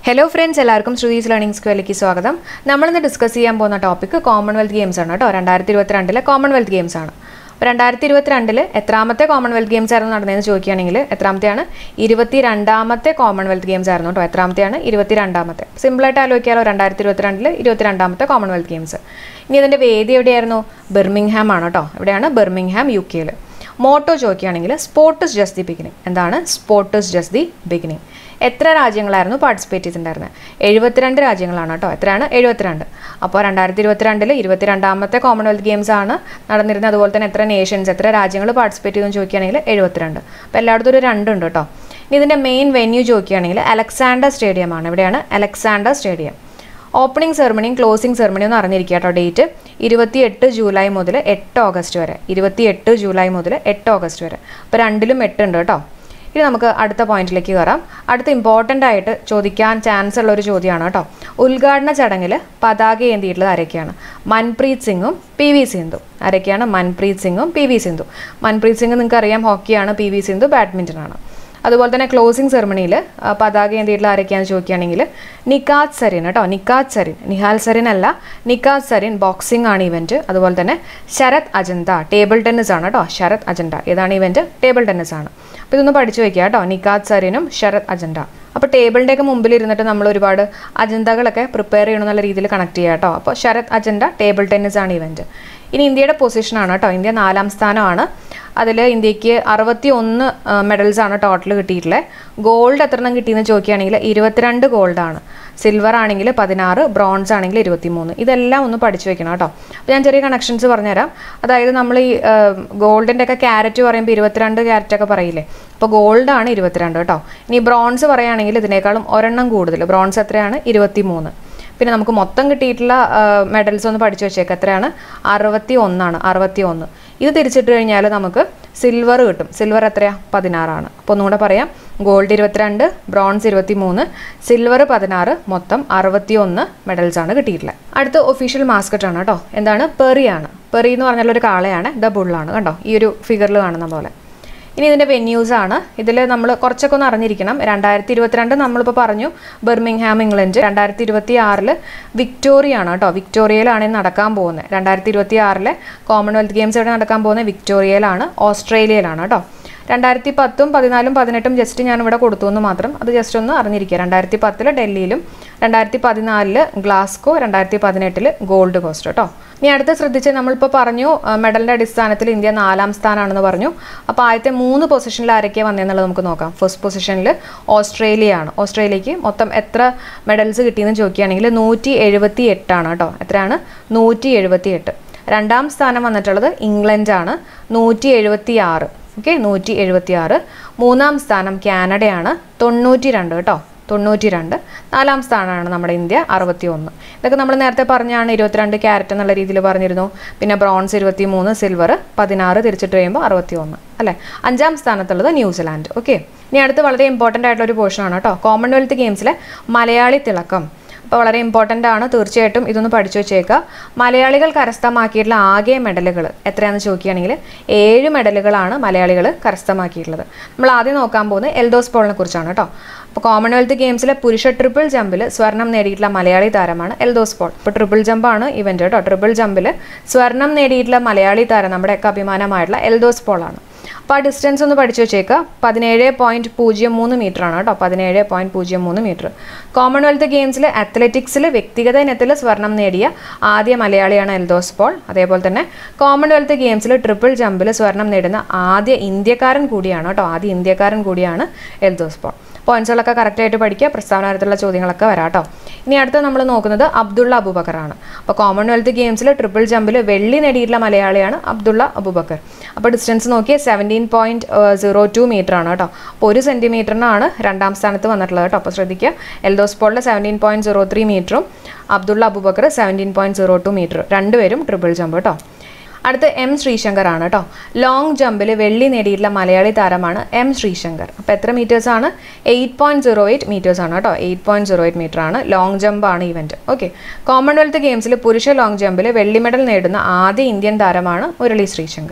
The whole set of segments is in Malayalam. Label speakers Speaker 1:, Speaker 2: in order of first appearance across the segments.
Speaker 1: ഹലോ ഫ്രണ്ട്സ് എല്ലാവർക്കും ശ്രുതീസ് ലേണിംഗ് സ്ക്വയറിലേക്ക് സ്വാഗതം നമ്മളിന്ന് ഡിസ്കസ് ചെയ്യാൻ പോകുന്ന ടോപ്പിക് കോമൺവെൽത്ത് ഗെയിംസ് ആണ് കേട്ടോ രണ്ടായിരത്തി ഇരുപത്തിരണ്ടിലെ കോമൺവെൽത്ത് ഗെയിംസ് ആണ് അപ്പോൾ രണ്ടായിരത്തി ഇരുപത്തിരണ്ടിൽ എത്രാമത്തെ കോമൺവെൽത്ത് ഗെയിംസ് ആയിരുന്നു നടന്നതെന്ന് ചോദിക്കുകയാണെങ്കിൽ എത്രാമത്തെയാണ് ഇരുപത്തി രണ്ടാമത്തെ കോമൺവെൽത്ത് ഗെയിംസ് ആയിരുന്നു കേട്ടോ എത്രാമത്തെയാണ് ഇരുപത്തി രണ്ടാമത്തെ സിമ്പിളായിട്ട് ആലോചിക്കാമല്ലോ രണ്ടായിരത്തി ഇരുപത്തിരണ്ടിൽ ഇരുപത്തി രണ്ടാമത്തെ കോമൺവെൽത്ത് ഗെയിംസ് ഇനി ഇതിൻ്റെ വേദി എവിടെയായിരുന്നു ബെർമിംഗ്ഹാം ആണ് കേട്ടോ എവിടെയാണ് ബെർമിംഗ്ഹാം യു കെയിൽ മോട്ടോ ചോദിക്കുകയാണെങ്കിൽ sport is just the beginning എന്താണ് sport is just the beginning എത്ര രാജ്യങ്ങളായിരുന്നു പാർട്ടിസിപ്പേറ്റ് ചെയ്തിട്ടുണ്ടായിരുന്നത് എഴുപത്തിരണ്ട് രാജ്യങ്ങളാണ് കേട്ടോ എത്രയാണ് എഴുപത്തിരണ്ട് അപ്പോൾ രണ്ടായിരത്തി ഇരുപത്തിരണ്ടിൽ ഇരുപത്തിരണ്ടാമത്തെ കോമൺവെൽത്ത് ഗെയിംസ് ആണ് നടന്നിരുന്നത് അതുപോലെ തന്നെ എത്ര നേഷൻസ് എത്ര രാജ്യങ്ങൾ പാർട്ടിസിപ്പേറ്റ് ചെയ്തെന്ന് ചോദിക്കുകയാണെങ്കിൽ എഴുപത്തിരണ്ട് അപ്പോൾ എല്ലായിടത്തും ഒരു രണ്ടുണ്ട് കേട്ടോ ഇനി ഇതിൻ്റെ മെയിൻ വെന്യൂ ചോദിക്കുകയാണെങ്കിൽ അലക്സാണ്ടർ സ്റ്റേഡിയം ആണ് എവിടെയാണ് അലക്സാണ്ടർ സ്റ്റേഡിയം ഓപ്പണിംഗ് സെറമണിയും ക്ലോസിംഗ് സെറമണിയും ഒന്ന് അറിഞ്ഞിരിക്കുക കേട്ടോ ഡേറ്റ് ഇരുപത്തിയെട്ട് ജൂലൈ മുതൽ എട്ട് ഓഗസ്റ്റ് വരെ ഇരുപത്തിയെട്ട് ജൂലൈ മുതൽ എട്ട് ഓഗസ്റ്റ് വരെ അപ്പോൾ രണ്ടിലും എട്ടുണ്ട് കേട്ടോ ഇനി നമുക്ക് അടുത്ത പോയിന്റിലേക്ക് കയറാം അടുത്ത ഇമ്പോർട്ടൻ്റ് ആയിട്ട് ചോദിക്കാൻ ചാൻസ് ഉള്ള ഒരു ചോദ്യമാണ് കേട്ടോ ഉദ്ഘാടന ചടങ്ങിൽ പതാക ഏന്തിയിട്ടുള്ളത് ആരൊക്കെയാണ് മൻപ്രീത് സിംഗും പി വി സിന്ധു ആരൊക്കെയാണ് മൻപ്രീത് സിംഗും പി വി സിന്ധു മൻപ്രീത് സിംഗ് നിങ്ങൾക്ക് അറിയാം ഹോക്കിയാണ് പി വി സിന്ധു ബാഡ്മിൻ്റൺ ആണ് അതുപോലെ തന്നെ ക്ലോസിംഗ് സെറമണിയിൽ പതാക ഏന്തിയിട്ടുള്ള ആരൊക്കെയാണെന്ന് ചോദിക്കുകയാണെങ്കിൽ നിക്കാത് സരിൻ കേട്ടോ നിക്കാത് സരിൻ നിഹാൽ സരിൻ അല്ല നിക്കാത് സരിൻ ബോക്സിംഗ് ആണ് ഇവന്റ് അതുപോലെ തന്നെ ശരത് അജന്ത ടേബിൾ ടെന്നീസ് ആണ് കേട്ടോ ശരത് അജന്ത ഏതാണ് ഇവന്റ് ടേബിൾ ടെന്നീസ് ആണ് അപ്പോൾ ഇതൊന്ന് പഠിച്ചു വെക്കുക കേട്ടോ നിക്കാത് സരിനും ശരത് അജന്ത അപ്പോൾ ടേബിളിൻ്റെ ഒക്കെ മുമ്പിൽ ഇരുന്നിട്ട് നമ്മൾ ഒരുപാട് അജന്തകളൊക്കെ പ്രിപ്പയർ ചെയ്യണമെന്നുള്ള രീതിയിൽ കണക്ട് ചെയ്യുക കേട്ടോ അപ്പോൾ ശരത് അജന്ത ടേബിൾ ടെന്നീസ് ആണ് ഇവന്റ് ഇനി ഇന്ത്യയുടെ പൊസിഷനാണ് കേട്ടോ ഇന്ത്യ നാലാം സ്ഥാനമാണ് അതിൽ ഇന്ത്യക്ക് അറുപത്തി ഒന്ന് മെഡൽസ് ആണ് ടോട്ടൽ കിട്ടിയിട്ടുള്ളത് ഗോൾഡ് എത്ര എണ്ണം കിട്ടിയെന്ന് ചോദിക്കുകയാണെങ്കിൽ ഇരുപത്തിരണ്ട് ഗോൾഡാണ് സിൽവർ ആണെങ്കിൽ പതിനാറ് ബ്രോൺസ് ആണെങ്കിൽ ഇരുപത്തിമൂന്ന് ഇതെല്ലാം ഒന്ന് പഠിച്ചു വെക്കണം കേട്ടോ അപ്പോൾ ഞാൻ ചെറിയ കണക്ഷൻസ് പറഞ്ഞുതരാം അതായത് നമ്മൾ ഈ ഗോൾഡിൻ്റെ ഒക്കെ ക്യാരറ്റ് പറയുമ്പോൾ ഇരുപത്തിരണ്ട് ക്യാരറ്റ് ഒക്കെ പറയില്ലേ അപ്പോൾ ഗോൾഡാണ് ഇരുപത്തിരണ്ട് കേട്ടോ ഇനി ബ്രോൺസ് പറയുകയാണെങ്കിൽ ഇതിനേക്കാളും ഒരെണ്ണം കൂടുതൽ ബ്രോൺസ് എത്രയാണ് ഇരുപത്തിമൂന്ന് പിന്നെ നമുക്ക് മൊത്തം കിട്ടിയിട്ടുള്ള മെഡൽസ് ഒന്ന് പഠിച്ചു വെച്ചേക്ക് എത്രയാണ് അറുപത്തി ഒന്നാണ് അറുപത്തി ഒന്ന് ഇത് തിരിച്ചിട്ട് കഴിഞ്ഞാൽ നമുക്ക് സിൽവർ കിട്ടും സിൽവർ എത്രയാ പതിനാറാണ് അപ്പോൾ ഒന്നുകൂടെ പറയാം ഗോൾഡ് ഇരുപത്തിരണ്ട് ബ്രോൺസ് ഇരുപത്തി മൂന്ന് സിൽവർ പതിനാറ് മൊത്തം അറുപത്തി ഒന്ന് മെഡൽസ് ആണ് കിട്ടിയിട്ടുള്ളത് അടുത്ത ഒഫീഷ്യൽ മാസ്കറ്റ് ആണ് കേട്ടോ എന്താണ് പെറിയാണ് പെറി എന്ന് പറഞ്ഞാൽ ഒരു കാളയാണ് ദ ബുള്ളാണ് കണ്ടോ ഈ ഒരു ഫിഗറിൽ കാണുന്ന പോലെ ഇനി ഇതിൻ്റെ വെന്യൂസ് ആണ് ഇതിൽ നമ്മൾ കുറച്ചൊക്കെ ഒന്ന് അറിഞ്ഞിരിക്കണം രണ്ടായിരത്തി ഇരുപത്തിരണ്ട് നമ്മളിപ്പോൾ പറഞ്ഞു ബെർമിംഗ്ഹാം ഇംഗ്ലണ്ട് രണ്ടായിരത്തി ഇരുപത്തി ആറിൽ വിക്ടോറിയ ആണ് കേട്ടോ വിക്ടോറിയയിലാണ് ഇത് നടക്കാൻ പോകുന്നത് രണ്ടായിരത്തി ഇരുപത്തി ആറിലെ കോമൺവെൽത്ത് ഗെയിംസ് എവിടെ നടക്കാൻ പോകുന്നത് വിക്ടോറിയയിലാണ് ഓസ്ട്രേലിയയിലാണ് കേട്ടോ രണ്ടായിരത്തി പത്തും പതിനാലും പതിനെട്ടും ജസ്റ്റ് ഞാൻ ഇവിടെ കൊടുത്തു എന്ന് മാത്രം അത് ജസ്റ്റ് ഒന്ന് അറിഞ്ഞിരിക്കുക രണ്ടായിരത്തി പത്തിൽ ഡൽഹിയിലും രണ്ടായിരത്തി പതിനാലില് ഗ്ലാസ്കോ രണ്ടായിരത്തി പതിനെട്ടിൽ ഗോൾഡ് കോസ്റ്റ് കേട്ടോ ഇനി അടുത്ത് ശ്രദ്ധിച്ച് നമ്മളിപ്പോൾ പറഞ്ഞു മെഡലിൻ്റെ അടിസ്ഥാനത്തിൽ ഇന്ത്യ നാലാം സ്ഥാനമാണെന്ന് പറഞ്ഞു അപ്പോൾ ആദ്യത്തെ മൂന്ന് പൊസിഷനിൽ ആരൊക്കെയാണ് വന്നതെന്നുള്ളത് നമുക്ക് നോക്കാം ഫസ്റ്റ് പൊസിഷനിൽ ഓസ്ട്രേലിയ ആണ് ഓസ്ട്രേലിയക്ക് മൊത്തം എത്ര മെഡൽസ് കിട്ടിയെന്ന് ചോദിക്കുകയാണെങ്കിൽ നൂറ്റി എഴുപത്തി എട്ടാണ് കേട്ടോ എത്രയാണ് നൂറ്റി എഴുപത്തി എട്ട് രണ്ടാം സ്ഥാനം വന്നിട്ടുള്ളത് ഇംഗ്ലണ്ടാണ് നൂറ്റി എഴുപത്തി ആറ് ഓക്കെ നൂറ്റി എഴുപത്തി ആറ് മൂന്നാം സ്ഥാനം കാനഡയാണ് തൊണ്ണൂറ്റി രണ്ട് കേട്ടോ തൊണ്ണൂറ്റി രണ്ട് നാലാം സ്ഥാനമാണ് നമ്മുടെ ഇന്ത്യ അറുപത്തി ഒന്ന് ഇതൊക്കെ നമ്മൾ നേരത്തെ പറഞ്ഞാണ് ഇരുപത്തിരണ്ട് ക്യാരറ്റ് എന്നുള്ള രീതിയിൽ പറഞ്ഞിരുന്നു പിന്നെ ബ്രോൺസ് ഇരുപത്തി മൂന്ന് സിൽവർ പതിനാറ് തിരിച്ചിട്ട് കഴിയുമ്പോൾ അറുപത്തി ഒന്ന് അല്ലേ അഞ്ചാം സ്ഥാനത്തുള്ളത് ന്യൂസിലാൻഡ് ഓക്കെ ഇനി അടുത്ത് വളരെ ഇമ്പോർട്ടൻ്റ് ആയിട്ടുള്ള ഒരു പോർഷനാണ് കേട്ടോ കോമൺവെൽത്ത് ഗെയിംസിലെ മലയാളി തിളക്കം അപ്പോൾ വളരെ ഇമ്പോർട്ടൻ്റ് ആണ് തീർച്ചയായിട്ടും ഇതൊന്ന് പഠിച്ചു വെച്ചേക്കുക മലയാളികൾ കരസ്ഥമാക്കിയിട്ടുള്ള ആകെ മെഡലുകൾ എത്രയാണെന്ന് ചോദിക്കുകയാണെങ്കിൽ ഏഴ് മെഡലുകളാണ് മലയാളികൾ കരസ്ഥമാക്കിയിട്ടുള്ളത് നമ്മൾ ആദ്യം നോക്കാൻ പോകുന്നത് എൽദോസ് പോളിനെ കുറിച്ചാണ് കേട്ടോ അപ്പോൾ കോമൺവെൽത്ത് ഗെയിംസിലെ പുരുഷ ട്രിപ്പിൾ ജമ്പിൽ സ്വർണം നേടിയിട്ടുള്ള മലയാളി താരമാണ് എൽദോസ് പോൾ ഇപ്പോൾ ട്രിപ്പിൾ ജമ്പാണ് ഇവന്റ് കേട്ടോ ട്രിപ്പിൾ ജമ്പിൽ സ്വർണം നേടിയിട്ടുള്ള മലയാളി താരം നമ്മുടെയൊക്കെ അഭിമാനമായിട്ടുള്ള എൽദോസ് പോളാണ് അപ്പോൾ ആ ഡിസ്റ്റൻസ് ഒന്ന് പഠിച്ചു വെച്ചേക്കുക പതിനേഴ് പോയിൻറ്റ് പൂജ്യം മൂന്ന് മീറ്റർ ആണ് കേട്ടോ പതിനേഴ് പോയിൻറ്റ് പൂജ്യം മൂന്ന് മീറ്റർ കോമൺവെൽത്ത് ഗെയിംസിൽ അത്ലറ്റിക്സിൽ വ്യക്തിഗത ഇനത്തിൽ സ്വർണം നേടിയ ആദ്യ മലയാളിയാണ് എൽദോസ് പോൾ അതേപോലെ തന്നെ കോമൺവെൽത്ത് ഗെയിംസിൽ ട്രിപ്പിൾ ജമ്പിൽ സ്വർണം നേടുന്ന ആദ്യ ഇന്ത്യക്കാരൻ കൂടിയാണ് കേട്ടോ ആദ്യ ഇന്ത്യക്കാരൻ കൂടിയാണ് എൽദോസ് പോൾ പോയിന്റ്സുകളൊക്കെ കറക്റ്റായിട്ട് പഠിക്കുക പ്രസ്താവന തരത്തിലുള്ള ചോദ്യങ്ങളൊക്കെ വരാം കേട്ടോ ഇനി അടുത്ത് നമ്മൾ നോക്കുന്നത് അബ്ദുള്ള അബൂബക്കറാണ് അപ്പോൾ കോമൺവെൽത്ത് ഗെയിംസിൽ ട്രിപ്പിൾ ജമ്പിൽ വെള്ളി നേടിയിട്ടുള്ള മലയാളിയാണ് അബ്ദുള്ള അബൂബക്കർ അപ്പോൾ ഡിസ്റ്റൻസ് നോക്കിയാൽ seventeen point zero two metre ആണ് കേട്ടോ അപ്പോൾ ഒരു സെൻറ്റിമീറ്ററിനാണ് രണ്ടാം സ്ഥാനത്ത് വന്നിട്ടുള്ളത് കേട്ടോ അപ്പോൾ ശ്രദ്ധിക്കുക എൽദോസ് പോളിൽ സെവൻറ്റീൻ പോയിൻറ്റ് സീറോ ത്രീ മീറ്ററും Abdulla Aboobacker seventeen point zero two metre രണ്ടുപേരും ട്രിപ്പിൾ ജമ്പ് കേട്ടോ അടുത്ത എം ശ്രീശങ്കർ ആണ് കേട്ടോ ലോങ് ജമ്പിൽ വെള്ളി നേടിയിട്ടുള്ള മലയാളി താരമാണ് എം ശ്രീശങ്കർ അപ്പോൾ എത്ര മീറ്റേഴ്സ് ആണ് eight point zero eight metres ആണ് കേട്ടോ eight point zero eight metre ആണ് ലോങ് ജമ്പ് ആണ് ഇവന്റ് ഓക്കെ കോമൺവെൽത്ത് ഗെയിംസിൽ പുരുഷ ലോങ് ജമ്പിൽ വെള്ളി മെഡൽ നേടുന്ന ആദ്യ ഇന്ത്യൻ താരമാണ് മുരളി ശ്രീശങ്കർ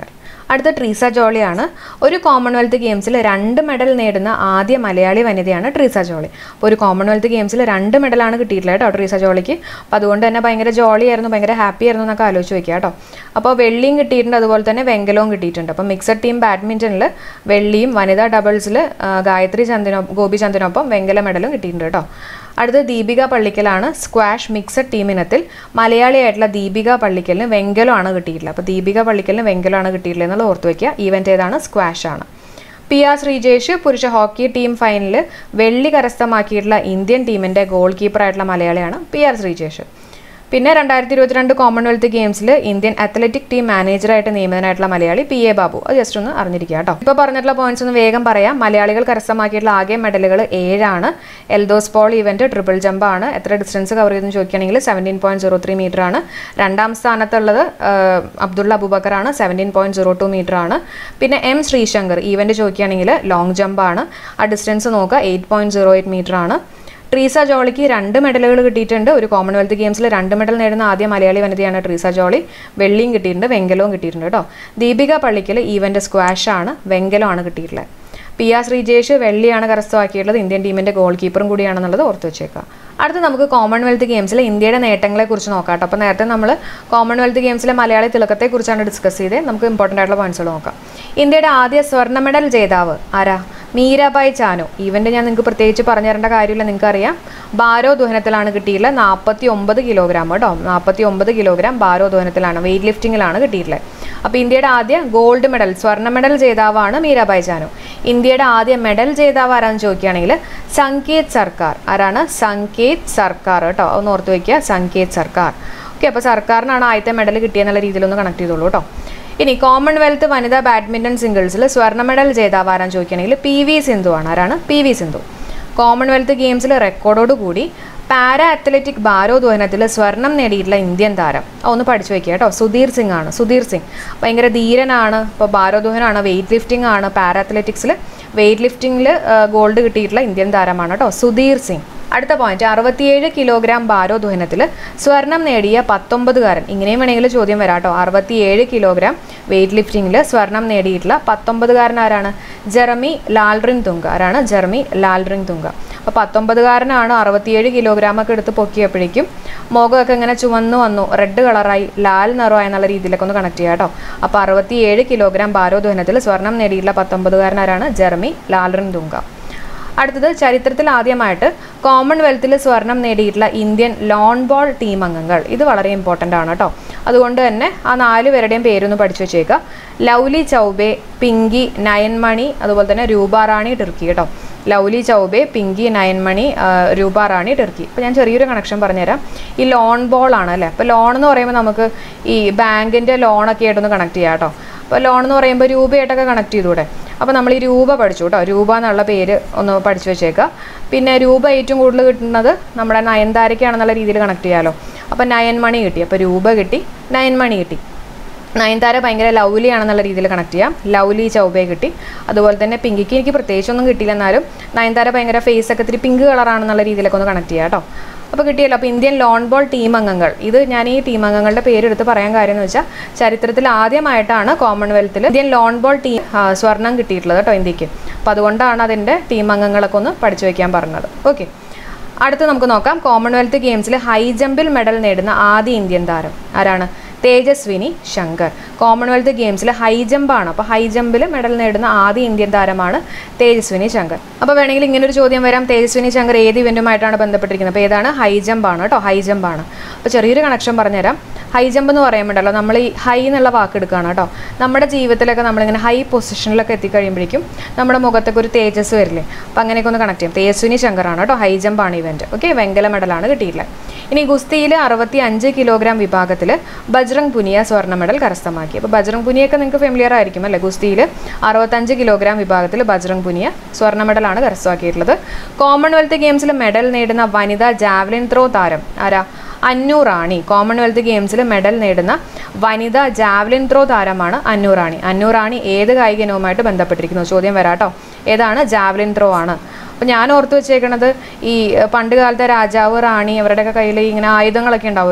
Speaker 1: അടുത്ത ട്രീസ ജോളിയാണ് ഒരു കോമൺവെൽത്ത് ഗെയിംസിൽ രണ്ട് മെഡൽ നേടുന്ന ആദ്യ മലയാളി വനിതയാണ് ട്രീസ ജോളി അപ്പോൾ ഒരു കോമൺവെൽത്ത് ഗെയിംസിൽ രണ്ട് മെഡലാണ് കിട്ടിയിട്ടുള്ളത് കേട്ടോ ട്രീസ ജോളിക്ക് അപ്പോൾ അതുകൊണ്ട് തന്നെ ഭയങ്കര ജോളിയായിരുന്നു ഭയങ്കര ഹാപ്പി ആയിരുന്നു എന്നൊക്കെ ആലോചിച്ച് വെക്കുക കേട്ടോ അപ്പോൾ വെള്ളിയും കിട്ടിയിട്ടുണ്ട് അതുപോലെ തന്നെ വെങ്കലവും കിട്ടിയിട്ടുണ്ട് അപ്പോൾ മിക്സഡ് ടീം ബാഡ്മിൻ്റണിൽ വെള്ളിയും വനിതാ ഡബിൾസിൽ ഗായത്രി ചന്ദിനൊ ഗോപി ചന്ദിനൊപ്പം വെങ്കല മെഡലും കിട്ടിയിട്ടുണ്ട് കേട്ടോ അടുത്ത ദീപിക പള്ളിക്കലാണ് സ്ക്വാഷ് മിക്സഡ് ടീമിനത്തിൽ മലയാളിയായിട്ടുള്ള ദീപിക പള്ളിക്കലിന് വെങ്കലമാണ് കിട്ടിയിട്ടുള്ളത് അപ്പോൾ ദീപിക പള്ളിക്കലിന് വെങ്കലമാണ് കിട്ടിയിട്ടുള്ളത് എന്നുള്ളത് ഓർത്ത് വയ്ക്കുക ഈവൻ്റ് ഏതാണ് സ്ക്വാഷ് ആണ് പി ആർ ശ്രീജേഷ് പുരുഷ ഹോക്കി ടീം ഫൈനലിൽ വെള്ളി കരസ്ഥമാക്കിയിട്ടുള്ള ഇന്ത്യൻ ടീമിൻ്റെ ഗോൾ കീപ്പറായിട്ടുള്ള മലയാളിയാണ് പി ആർ ശ്രീജേഷ് പിന്നെ രണ്ടായിരത്തി ഇരുപത്തിരണ്ട് കോമൺവെൽത്ത് ഗെയിംസിൽ ഇന്ത്യൻ അത്ലറ്റിക് ടീം മാനേജറായിട്ട് നിയമിതനായിട്ടുള്ള മലയാളി പി എ ബാബു അത് ജസ്റ്റ് ഒന്ന് അറിഞ്ഞിരിക്കുക കേട്ടോ ഇപ്പോൾ പറഞ്ഞിട്ടുള്ള പോയിന്റ്സ് ഒന്ന് വേഗം പറയാം മലയാളികൾ കരസ്ഥമാക്കിയിട്ടുള്ള ആകെ മെഡലുകൾ ഏഴാണ് Eldhose Paul event triple jump ആണ് എത്ര ഡിസ്റ്റൻസ് കവർ ചെയ്തെന്ന് ചോദിക്കുകയാണെങ്കിൽ seventeen point zero three metre ആണ് രണ്ടാം സ്ഥാനത്തുള്ളത് ആഹ്, അബ്ദുള്ള അബൂബക്കർ ആണ് seventeen point zero two metre ആണ് പിന്നെ എം ശ്രീശങ്കർ ഈവന്റ് ചോദിക്കുകയാണെങ്കിൽ ലോങ് ജമ്പ് ആണ് ആ ഡിസ്റ്റൻസ് നോക്കുക eight point zero eight metre ആണ് ട്രീസ ജോളിക്ക് രണ്ട് മെഡലുകൾ കിട്ടിയിട്ടുണ്ട് ഒരു കോമൺവെൽത്ത് ഗെയിംസിൽ രണ്ട് മെഡൽ നേടുന്ന ആദ്യ മലയാളി വനിതയാണ് ട്രീസ ജോളി വെള്ളിയും കിട്ടിയിട്ടുണ്ട് വെങ്കലവും കിട്ടിയിട്ടുണ്ട് കേട്ടോ ദീപിക പള്ളിക്കൽ ഈവന്റ് സ്ക്വാഷ് ആണ് വെങ്കലമാണ് കിട്ടിയിട്ടുള്ളത് പി ആർ ശ്രീജേഷ് വെള്ളിയാണ് കരസ്ഥമാക്കിയിട്ടുള്ളത് ഇന്ത്യൻ ടീമിന്റെ ഗോൾ കീപ്പറും കൂടിയാണെന്നുള്ളത് ഓർത്ത് വെച്ചേക്കാം അടുത്ത് നമുക്ക് കോമൺവെൽത്ത് ഗെയിംസിൽ ഇന്ത്യയുടെ നേട്ടങ്ങളെ കുറിച്ച് നോക്കാം കേട്ടോ അപ്പോൾ നേരത്തെ നമ്മൾ കോമൺവെൽത്ത് ഗെയിംസിലെ മലയാളി തിളക്കത്തെ കുറിച്ചാണ് ഡിസ്കസ് ചെയ്തത് നമുക്ക് ഇമ്പോർട്ടൻ്റ് ആയിട്ടുള്ള പോയിന്റ്സുകൾ നോക്കാം ഇന്ത്യയുടെ ആദ്യ സ്വർണ്ണ മെഡൽ ജേതാവ് ആരാ മീരാബായ് ചാനു ഈവന്റ് ഞാൻ നിങ്ങൾക്ക് പ്രത്യേകിച്ച് പറഞ്ഞു തരേണ്ട കാര്യമില്ല നിങ്ങൾക്ക് അറിയാം ഭാരോദ്വഹനത്തിലാണ് കിട്ടിയിട്ടുള്ളത് നാൽപ്പത്തി ഒമ്പത് കിലോഗ്രാം കേട്ടോ നാൽപ്പത്തി ഒമ്പത് കിലോഗ്രാം ഭാരോദ്വഹനത്തിലാണ് വെയിറ്റ് ലിഫ്റ്റിങ്ങിലാണ് കിട്ടിയിട്ടുള്ളത് അപ്പോൾ ഇന്ത്യയുടെ ആദ്യ ഗോൾഡ് മെഡൽ സ്വർണ്ണ മെഡൽ ജേതാവാണ് മീരാബായ് ചാനു ഇന്ത്യയുടെ ആദ്യ മെഡൽ ജേതാവ് ആരാന്ന് ചോദിക്കുകയാണെങ്കിൽ സംകേത് സർക്കാർ ആരാണ് സംകേത് സർക്കാർ കേട്ടോ ഒന്ന് ഓർത്ത് വയ്ക്കുക സംകേത് സർക്കാർ ഓക്കെ അപ്പോൾ സർക്കാരിനാണ് ആദ്യത്തെ മെഡൽ കിട്ടിയെന്നുള്ള രീതിയിലൊന്ന് കണക്ട് ചെയ്തോളൂ കേട്ടോ ഇനി കോമൺവെൽത്ത് വനിതാ ബാഡ്മിൻ്റൺ സിംഗിൾസിൽ സ്വർണ്ണ മെഡൽ ജേതാവ് ആരാന്ന് ചോദിക്കുകയാണെങ്കിൽ പി വി സിന്ധു ആണ് ആരാണ് പി വി സിന്ധു കോമൺവെൽത്ത് ഗെയിംസിൽ റെക്കോർഡോടുകൂടി പാരാ അത്ലറ്റിക് ഭാരോദ്വഹനത്തിൽ സ്വർണം നേടിയിട്ടുള്ള ഇന്ത്യൻ താരം ആ, ഒന്ന് പഠിച്ചു വെക്കുക കേട്ടോ സുധീർ സിംഗ് ആണ് സുധീർ സിംഗ് ഭയങ്കര ധീരനാണ് ഇപ്പോൾ ഭാരോദ്വഹനമാണ് വെയിറ്റ് ലിഫ്റ്റിംഗ് ആണ് പാരാ അത്ലറ്റിക്സിൽ വെയിറ്റ് ലിഫ്റ്റിംഗിൽ ഗോൾഡ് കിട്ടിയിട്ടുള്ള ഇന്ത്യൻ താരമാണ് കേട്ടോ സുധീർ സിംഗ് അടുത്ത പോയിന്റ് അറുപത്തിയേഴ് കിലോഗ്രാം ഭാരോദ്വഹനത്തിൽ സ്വർണം നേടിയ പത്തൊമ്പതുകാരൻ ഇങ്ങനെയും വേണമെങ്കിൽ ചോദ്യം വരാം കേട്ടോ അറുപത്തിയേഴ് കിലോഗ്രാം വെയിറ്റ് ലിഫ്റ്റിംഗിൽ സ്വർണം നേടിയിട്ടുള്ള പത്തൊമ്പതുകാരൻ ആരാണ് ജെറമി ലാൽറിൻ തുങ്ക ആരാണ് ജെറമി ലാൽറിൻ തുങ്ക അപ്പോൾ പത്തൊമ്പതുകാരനാണ് അറുപത്തിയേഴ് കിലോഗ്രാം ഒക്കെ എടുത്ത് പൊക്കിയപ്പോഴേക്കും മുഖമൊക്കെ ഇങ്ങനെ ചുവന്നു വന്നു റെഡ് കളറായി ലാൽ നിറമായി എന്നുള്ള രീതിയിലൊക്കെ ഒന്ന് കണക്ട് ചെയ്യാം കേട്ടോ അപ്പോൾ അറുപത്തിയേഴ് കിലോഗ്രാം ഭാരോദ്വഹനത്തിൽ സ്വർണം നേടിയിട്ടുള്ള പത്തൊമ്പതുകാരനാരാണ് ജെറമി ലാൽറിൻ തുങ്ക അടുത്തത് ചരിത്രത്തിൽ ആദ്യമായിട്ട് കോമൺവെൽത്തിൽ സ്വർണം നേടിയിട്ടുള്ള ഇന്ത്യൻ ലോൺ ബോൾ ടീം അംഗങ്ങൾ ഇത് വളരെ ഇമ്പോർട്ടൻ്റ് ആണ് കേട്ടോ അതുകൊണ്ട് തന്നെ ആ നാല് പേരുടെയും പേരൊന്ന് പഠിച്ചു വെച്ചേക്കുക ലൗലി ചൗബെ പിങ്കി നയൻമണി അതുപോലെ തന്നെ രൂപാറാണി ടിർക്കി കേട്ടോ ലൗലി ചൗബെ പിങ്കി നയൻമണി ആ, രൂപാറാണി ടിർക്കി ഇപ്പോൾ ഞാൻ ചെറിയൊരു കണക്ഷൻ പറഞ്ഞുതരാം ഈ ലോൺ ബോൾ ആണ് അല്ലേ അപ്പോൾ ലോൺ എന്ന് പറയുമ്പോൾ നമുക്ക് ഈ ബാങ്കിൻ്റെ ലോണൊക്കെ ആയിട്ടൊന്ന് കണക്ട് ചെയ്യാം കേട്ടോ അപ്പോൾ ലോൺ എന്ന് പറയുമ്പോൾ രൂപയായിട്ടൊക്കെ കണക്ട് ചെയ്തൂടെ അപ്പോൾ നമ്മൾ ഈ രൂപ പഠിച്ചു കേട്ടോ രൂപ എന്നുള്ള പേര് ഒന്ന് പഠിച്ചു വെച്ചേക്കുക പിന്നെ രൂപ ഏറ്റവും കൂടുതൽ കിട്ടുന്നത് നമ്മുടെ നയൻതാരയ്ക്കാണെന്നുള്ള രീതിയിൽ കണക്ട് ചെയ്യാമല്ലോ അപ്പോൾ നയൻ മണി കിട്ടി അപ്പോൾ രൂപ കിട്ടി നയൻ മണി കിട്ടി നയൻതാര ഭയങ്കര ലൗലി ആണെന്നുള്ള രീതിയിൽ കണക്ട് ചെയ്യാം ലൗലി ചൗബെ കിട്ടി അതുപോലെ തന്നെ പിങ്കിക്ക് എനിക്ക് പ്രത്യേകിച്ചൊന്നും കിട്ടിയില്ല എന്നാലും നയൻതാര ഭയങ്കര ഫേസ് ഒക്കെ ഇത്തിരി പിങ്ക് കളറാണെന്നുള്ള രീതിയിലൊക്കെ ഒന്ന് കണക്ട് ചെയ്യാം കേട്ടോ അപ്പോൾ കിട്ടിയല്ലോ അപ്പോൾ ഇന്ത്യൻ ലോൺ ബോൾ ടീം അംഗങ്ങൾ ഇത് ഞാൻ ഈ ടീം അംഗങ്ങളുടെ പേരെടുത്ത് പറയാൻ കാര്യം എന്ന് വെച്ചാൽ ചരിത്രത്തിൽ ആദ്യമായിട്ടാണ് കോമൺവെൽത്തിൽ ഇന്ത്യൻ ലോൺ ബോൾ ടീം ആ, സ്വർണം കിട്ടിയിട്ടുള്ളത് കേട്ടോ ഇന്ത്യക്ക് അപ്പോൾ അതുകൊണ്ടാണ് അതിൻ്റെ ടീം അംഗങ്ങളൊക്കെ ഒന്ന് പഠിച്ചു വയ്ക്കാൻ പറഞ്ഞത് ഓക്കെ അടുത്ത് നമുക്ക് നോക്കാം കോമൺവെൽത്ത് ഗെയിംസിൽ ഹൈ ജമ്പിൽ മെഡൽ നേടുന്ന ആദ്യ ഇന്ത്യൻ താരം ആരാണ് തേജസ്വിനി ശങ്കർ കോമൺവെൽത്ത് ഗെയിംസിൽ ഹൈ ജമ്പാണ് അപ്പോൾ ഹൈ ജമ്പിൽ മെഡൽ നേടുന്ന ആദ്യ ഇന്ത്യൻ താരമാണ് തേജസ്വിനി ശങ്കർ അപ്പോൾ വേണമെങ്കിൽ ഇങ്ങനെ ഒരു ചോദ്യം വരാം തേജസ്വിനി ശങ്കർ ഏത് ഇവൻറ്റുമായിട്ടാണ് ബന്ധപ്പെട്ടിരിക്കുന്നത് അപ്പോൾ ഏതാണ് ഹൈ ജമ്പാണ് കേട്ടോ ഹൈ ജമ്പാണ് അപ്പോൾ ചെറിയൊരു കണക്ഷൻ പറഞ്ഞുതരാം ഹൈ ജമ്പ് എന്ന് പറയുമ്പോഴല്ലോ നമ്മൾ ഈ ഹൈ എന്നുള്ള വാക്ക് എടുക്കുകയാണ് കേട്ടോ നമ്മുടെ ജീവിതത്തിലൊക്കെ നമ്മളിങ്ങനെ ഹൈ പൊസിഷനിലൊക്കെ എത്തിക്കഴിയുമ്പോഴേക്കും നമ്മുടെ മുഖത്തൊക്കെ ഒരു തേജസ് വരില്ലേ അപ്പോൾ അങ്ങനെയൊക്കെ ഒന്ന് കണക്ട് ചെയ്യും തേജസ്വിനി ശങ്കറാണ് കേട്ടോ ഹൈ ജമ്പാണ് ഇവൻറ്റ് ഓക്കെ വെങ്കല മെഡലാണ് കിട്ടിയിട്ടുള്ളത് ഇനി ഗുസ്തിയിൽ അറുപത്തി അഞ്ച് കിലോഗ്രാം വിഭാഗത്തിൽ ബജ്രംഗ് പുനിയ സ്വർണ്ണ മെഡൽ കരസ്ഥമാക്കി അപ്പോൾ ബജ്രംഗ് പുനിയൊക്കെ നിങ്ങൾക്ക് ഫെമിലിയർ ആയിരിക്കും അല്ലേ ഗുസ്തിയിൽ അറുപത്തഞ്ച് കിലോഗ്രാം വിഭാഗത്തിൽ ബജ്രംഗ് പുനിയ സ്വർണ്ണ മെഡലാണ് കരസ്ഥമാക്കിയിട്ടുള്ളത് കോമൺവെൽത്ത് ഗെയിംസിൽ മെഡൽ നേടുന്ന വനിതാ ജാവലിൻ ത്രോ താരം ആരാ അന്നു റാണി കോമൺവെൽത്ത് ഗെയിംസിൽ മെഡൽ നേടുന്ന വനിതാ ജാവലിൻ ത്രോ താരമാണ് അന്നു റാണി അന്നു റാണി ഏത് കായിക ഇനവുമായിട്ട് ബന്ധപ്പെട്ടിരിക്കുന്നു ചോദ്യം വരാട്ടോ ഏതാണ് ജാവലിൻ ത്രോ ആണ് അപ്പോൾ ഞാൻ ഓർത്ത് വെച്ചേക്കണത് ഈ ഏഹ്, പണ്ട് കാലത്തെ രാജാവ് റാണി അവരുടെയൊക്കെ കയ്യിൽ ഇങ്ങനെ ആയുധങ്ങളൊക്കെ ഉണ്ടാവുമല്ലോ